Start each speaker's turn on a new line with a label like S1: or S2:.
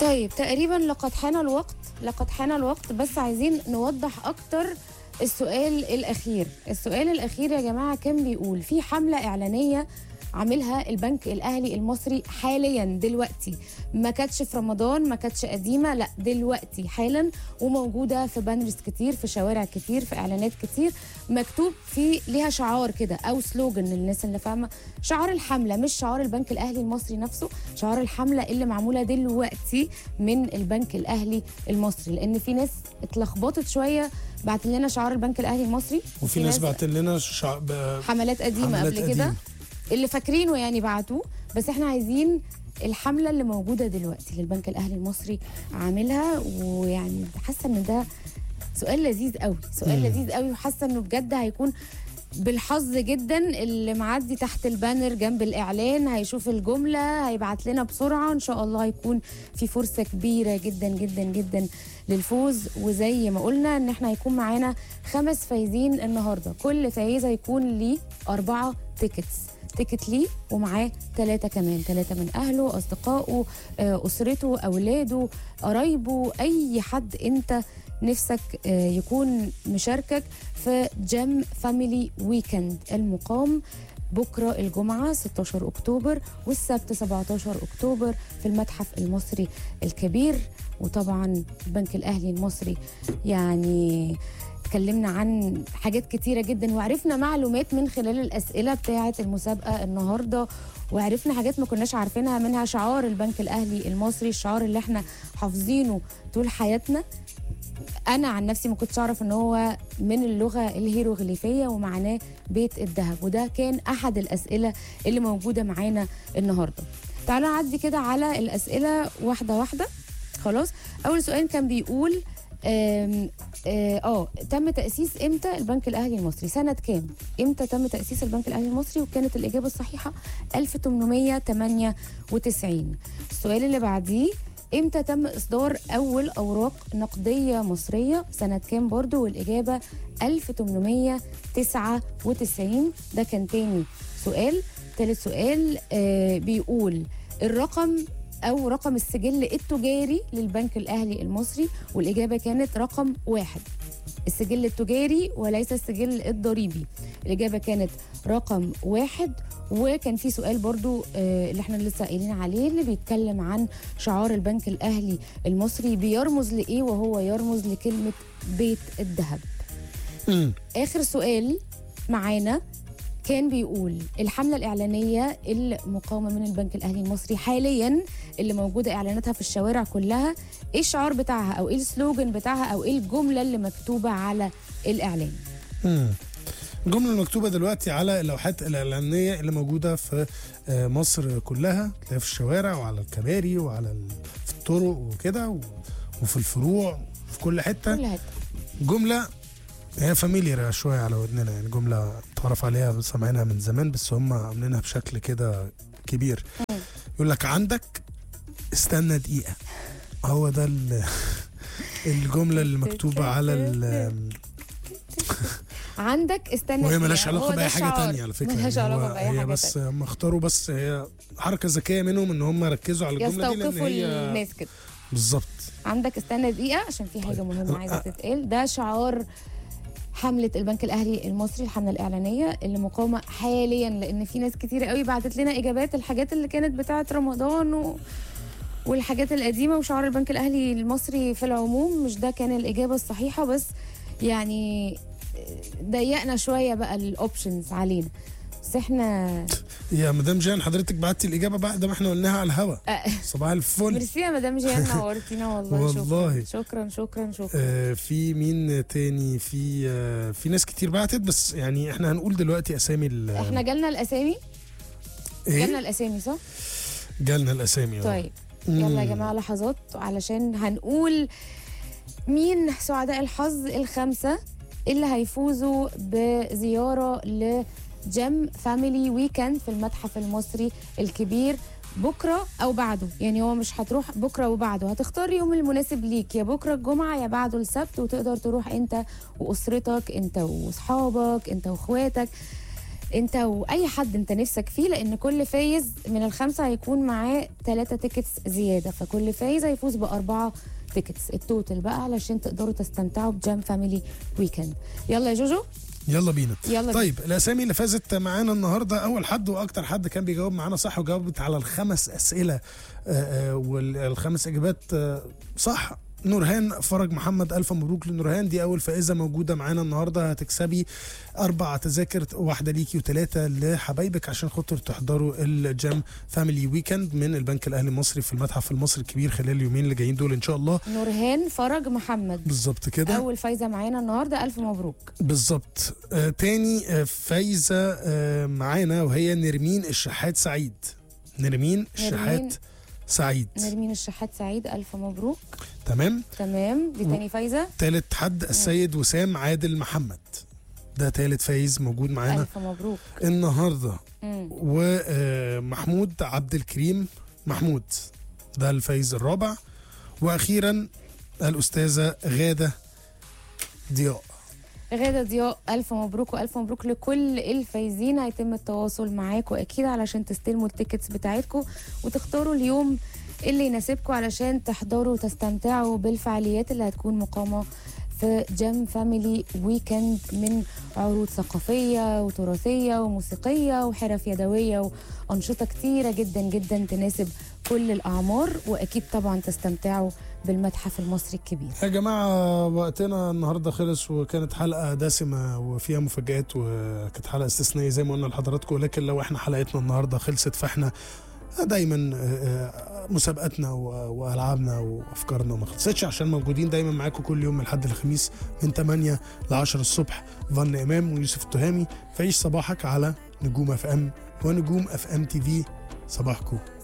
S1: طيب تقريبا لقد حان الوقت لقد حان الوقت بس عايزين نوضح اكتر السؤال الاخير السؤال الاخير يا جماعه كان بيقول في حمله اعلانيه عاملها البنك الاهلي المصري حاليا دلوقتي ما كانتش في رمضان ما كانتش قديمه لا دلوقتي حالا وموجوده في بانرز كتير في شوارع كتير في اعلانات كتير مكتوب في ليها شعار كده او سلوجن للناس اللي فاهمه شعار الحمله مش شعار البنك الاهلي المصري نفسه شعار الحمله اللي معموله دلوقتي من البنك الاهلي المصري لان في ناس اتلخبطت شويه بعت لنا شعار البنك الاهلي المصري
S2: وفي ناس بعت لنا شع... ب...
S1: حملات قديمه
S2: حملات
S1: قبل كده
S2: قديمة.
S1: اللي فاكرينه يعني بعتوه بس احنا عايزين الحمله اللي موجوده دلوقتي اللي البنك الاهلي المصري عاملها ويعني حاسه ان ده سؤال لذيذ قوي سؤال
S2: مم.
S1: لذيذ قوي وحاسه انه بجد هيكون بالحظ جدا اللي معدي تحت البانر جنب الاعلان هيشوف الجمله هيبعت لنا بسرعه ان شاء الله هيكون في فرصه كبيره جدا جدا جدا للفوز وزي ما قلنا ان احنا هيكون معانا خمس فايزين النهارده كل فايز هيكون ليه اربعه تيكتس تيكت ليه ومعاه ثلاثة كمان ثلاثة من أهله أصدقائه آه، أسرته أولاده قرايبه أي حد أنت نفسك آه، يكون مشاركك في جيم فاميلي ويكند المقام بكرة الجمعة 16 أكتوبر والسبت 17 أكتوبر في المتحف المصري الكبير وطبعا البنك الأهلي المصري يعني اتكلمنا عن حاجات كتيرة جدا وعرفنا معلومات من خلال الأسئلة بتاعة المسابقة النهاردة وعرفنا حاجات ما كناش عارفينها منها شعار البنك الأهلي المصري الشعار اللي احنا حافظينه طول حياتنا انا عن نفسي ما كنتش اعرف ان هو من اللغه الهيروغليفيه ومعناه بيت الذهب وده كان احد الاسئله اللي موجوده معانا النهارده تعالوا نعدي كده على الاسئله واحده واحده خلاص اول سؤال كان بيقول آم، اه آه، تم تاسيس امتى البنك الاهلي المصري سنه كام امتى تم تاسيس البنك الاهلي المصري وكانت الاجابه الصحيحه 1898 السؤال اللي بعديه امتى تم اصدار اول اوراق نقديه مصريه سنه كام برضو والاجابه 1899 ده كان تاني سؤال تالت سؤال آه بيقول الرقم او رقم السجل التجاري للبنك الاهلي المصري والاجابه كانت رقم واحد السجل التجاري وليس السجل الضريبي الإجابة كانت رقم واحد وكان في سؤال برضو آه، اللي احنا لسه قايلين عليه اللي بيتكلم عن شعار البنك الأهلي المصري بيرمز لإيه وهو يرمز لكلمة بيت الذهب
S2: مم.
S1: آخر سؤال معانا كان بيقول الحملة الإعلانية المقامة من البنك الأهلي المصري حاليا اللي موجودة إعلاناتها في الشوارع كلها إيه الشعار بتاعها أو إيه السلوجن بتاعها أو إيه الجملة اللي مكتوبة على الإعلان
S2: مم. الجملة المكتوبة دلوقتي على اللوحات الإعلانية اللي موجودة في آه، مصر كلها تلاقيها في الشوارع وعلى الكباري وعلى ال... في الطرق وكده و... وفي الفروع في كل حتة
S1: كل حتة
S2: جملة هي فاميليار شوية على ودننا يعني جملة متعرف عليها سامعينها من زمان بس هم عاملينها بشكل كده كبير
S1: مم.
S2: يقول لك عندك استنى دقيقة هو ده ال- الجملة اللي مكتوبة على ال
S1: عندك استنى
S2: وهي
S1: دقيقة.
S2: ملهاش
S1: هو
S2: علاقة
S1: ده
S2: بأي حاجة
S1: الشعار.
S2: تانية على فكرة
S1: ملهاش
S2: يعني هو-
S1: علاقة بأي
S2: هي
S1: حاجة
S2: بس
S1: تانية
S2: هم اختاروا بس هي حركة ذكية منهم ان هم ركزوا على الجملة دي لان
S1: يستوقفوا
S2: هي
S1: الناس كده
S2: بالظبط
S1: عندك استنى دقيقة عشان في حاجة مهمة عايزة تتقال ده شعار حملة البنك الأهلي المصري الحملة الإعلانية اللي مقامة حاليا لأن في ناس كتير قوي بعتت لنا إجابات الحاجات اللي كانت بتاعة رمضان و... والحاجات القديمة وشعار البنك الأهلي المصري في العموم مش ده كان الإجابة الصحيحة بس يعني ضيقنا شوية بقى الأوبشنز علينا بس احنا
S2: يا مدام جان حضرتك بعتي الإجابة بعد ما احنا قلناها على الهوا
S1: آه،
S2: صباح الفل
S1: ميرسي يا مدام جيان نورتينا والله
S2: والله.
S1: شكرا شكرا شكرا شكرا
S2: آه في مين تاني في آه في ناس كتير بعتت بس يعني احنا هنقول دلوقتي اسامي ال
S1: احنا جالنا الأسامي جالنا
S2: ايه
S1: الأسامي صح؟
S2: جالنا الاسامي آه.
S1: طيب يلا يا
S2: مم.
S1: جماعه لحظات علشان هنقول مين سعداء الحظ الخمسه اللي هيفوزوا بزياره لجيم فاميلي ويكند في المتحف المصري الكبير بكره او بعده يعني هو مش هتروح بكره وبعده هتختار يوم المناسب ليك يا بكره الجمعه يا بعده السبت وتقدر تروح انت واسرتك انت واصحابك انت واخواتك انت واي حد انت نفسك فيه لان كل فايز من الخمسه هيكون معاه ثلاثة تيكتس زياده فكل فايز هيفوز باربعه تيكتس التوتال بقى علشان تقدروا تستمتعوا بجام فاميلي ويكند يلا يا جوجو
S2: يلا بينا
S1: يلا بينا.
S2: طيب الاسامي اللي فازت معانا النهارده اول حد واكتر حد كان بيجاوب معانا صح وجاوبت على الخمس اسئله آه، آه، والخمس اجابات آه، صح نورهان فرج محمد الف مبروك لنورهان دي اول فائزه موجوده معانا النهارده هتكسبي اربع تذاكر واحده ليكي وثلاثه لحبايبك عشان خاطر تحضروا الجام فاميلي ويكند من البنك الاهلي المصري في المتحف المصري الكبير خلال اليومين اللي جايين دول ان شاء الله
S1: نورهان فرج محمد
S2: بالظبط كده
S1: اول فايزه معانا النهارده الف مبروك
S2: بالظبط آه تاني آه فايزه آه معانا وهي نرمين الشحات سعيد نرمين الشحات سعيد
S1: نرمين الشحات سعيد الف مبروك
S2: تمام
S1: تمام دي تاني فايزه
S2: تالت حد السيد وسام عادل محمد ده تالت فايز موجود معانا
S1: الف مبروك
S2: النهارده
S1: مم.
S2: ومحمود عبد الكريم محمود ده الفايز الرابع واخيرا الاستاذه غاده ضياء
S1: غادة ضياء ألف مبروك وألف مبروك لكل الفايزين هيتم التواصل معاكم أكيد علشان تستلموا التيكتس بتاعتكم وتختاروا اليوم اللي يناسبكم علشان تحضروا وتستمتعوا بالفعاليات اللي هتكون مقامة في جام فاميلي ويكند من عروض ثقافية وتراثية وموسيقية وحرف يدوية وأنشطة كتيرة جدا جدا تناسب كل الأعمار وأكيد طبعا تستمتعوا بالمتحف المصري الكبير
S2: يا جماعة وقتنا النهاردة خلص وكانت حلقة دسمة وفيها مفاجآت وكانت حلقة استثنائية زي ما قلنا لحضراتكم ولكن لو احنا حلقتنا النهاردة خلصت فاحنا دايما آه، آه، مسابقاتنا و- والعابنا وافكارنا ما خلصتش عشان موجودين دايما معاكم كل يوم من الحد الخميس من 8 ل 10 الصبح فن امام ويوسف التهامي فعيش صباحك على نجوم اف ام ونجوم اف ام تي في صباحكم